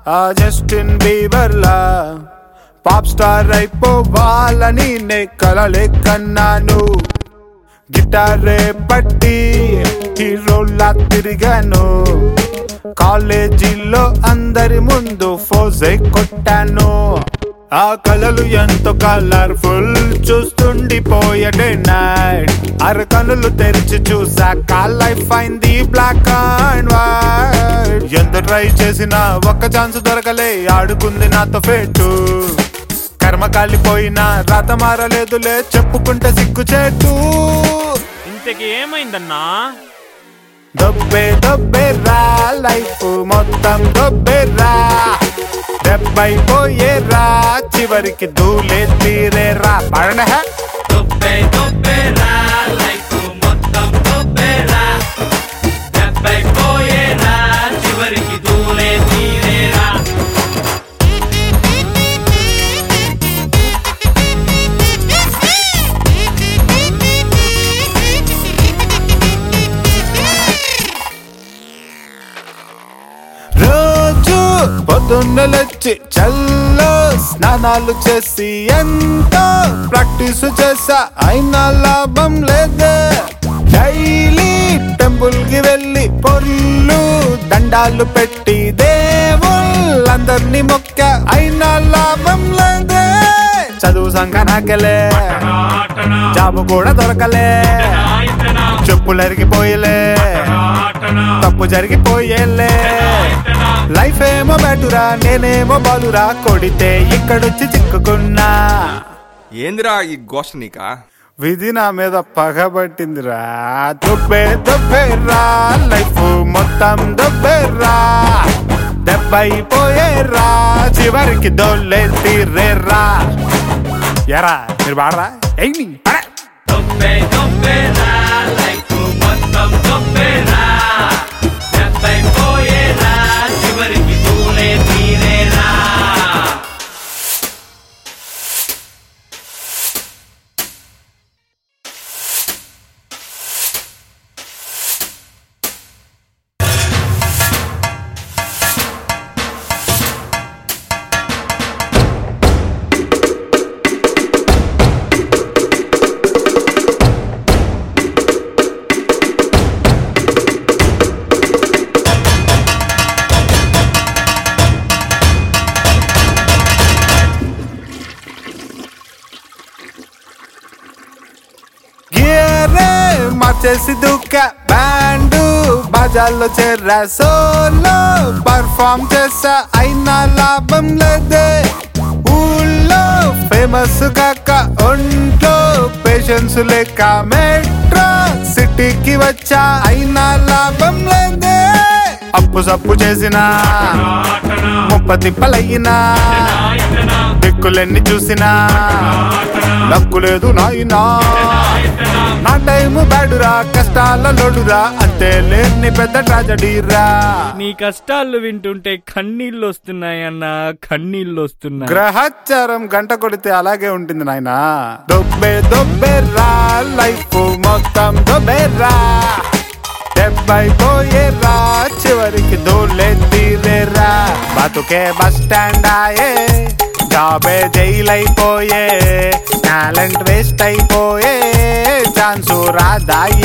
ఆ Justin బీబర్లా pop star అయిపోవాలని నే కలలే కన్నాను గిటారే పట్టి హీరోలా తిరిగాను కాలేజీలో అందరి ముందు ఫోజే కొట్టాను ఆ కలలు ఎంతో కలర్ఫుల్ చూస్తుండిపోయడే నైట్ అర కనులు తెరిచి చూసాక లైఫ్ అయింది బ్లాక్ అండ్ వైట్ ఎంత ట్రై చేసినా ఒక్క ఛాన్స్ దొరకలే ఆడుకుంది నాతో ఫేటు కర్మ కాలిపోయినా రాత మారలేదులే చెప్పుకుంటే సిగ్గు చేటు ఇంతకి ఏమైందన్నా దొబ్బే దొబ్బే రా లైఫ్ మొత్తం దొబ్బే రా దెబ్బై పోయే రా చివరికి దూలే తీరే రా పడన దొబ్బే దొబ్బేరా లైఫ్ మొత్తం దొబ్బేరా దెబ్బై పోయేరా చివరికి దూలే తీరేరా రోజు పొద్దున్న లేచి చల్లో స్నానాలు చేసి ఎంతో ప్రాక్టీస్ చేసా అయినా లాభం లేదే డైలీ టెంపుల్ కి వెళ్ళి పొర్లు దండాలు పెట్టి దేవుళ్ళందరినీ మొక్క అయినా లాభం లేదే చదువు సంఖ నాకెలే జాబు కూడా దొరకలే చెప్పులు అరిగిపోయలే తప్పు జరిగిపోయేలే లైఫ్ ఏమో బెటురా నేనేమో బాలురా కొడితే ఇక్కడొచ్చి చిక్కుకున్నా ఏందిరా ఈ గోష నీకా విధి నా మీద పగబట్టిందిరా దుబ్బే దుబ్బేరా లైఫ్ మొత్తం దుబ్బేరా దెబ్బైపోయేరా చివరికి దొల్లే తీరేరా ఎరా మీరు బాడరా ఎయ్యి పడే దొబ్బే దొబ్బేరా లైఫ్ మొత్తం దొబ్బేరా దెబ్బై పోయేరా చివరికి దూలే తీరేరా గేరే మార్చేసి దుక్క బ్యాండ్ బాజాల్లో చేరా సోలో పర్ఫామ్ చేసా అయినా లాభం లేదే ఊళ్ళో ఫేమస్ కాక ఒంట్లో పేషెన్స్ లేక మెట్రో సిటీకి వచ్చా అయినా లాభం లేదే అప్పు సప్పు చేసినా ముప్ప తిప్పలయ్యినా దిక్కులెన్ని చూసినా లక్కు లేదు నాయనా నా టైము బ్యాడురా కష్టాల లోడురా అంతే లేని పెద్ద ట్రాజడీరా నీ కష్టాలు వింటుంటే కన్నీళ్ళు వస్తున్నాయన్నా కన్నీళ్ళు వస్తున్నాయి గ్రహచారం గంట కొడితే అలాగే ఉంటుంది నాయనా దొబ్బే దొబ్బేరా లైఫ్ మొత్తం దొబ్బేరా డెబ్బై పోయేరా చివరికి దూలే తీరేరా బతుకే బస్ స్టాండ్ ఆయే జాబే జైలైపోయే టాలెంట్ వేస్ట్ అయిపోయే ఛాన్సు రాదాయే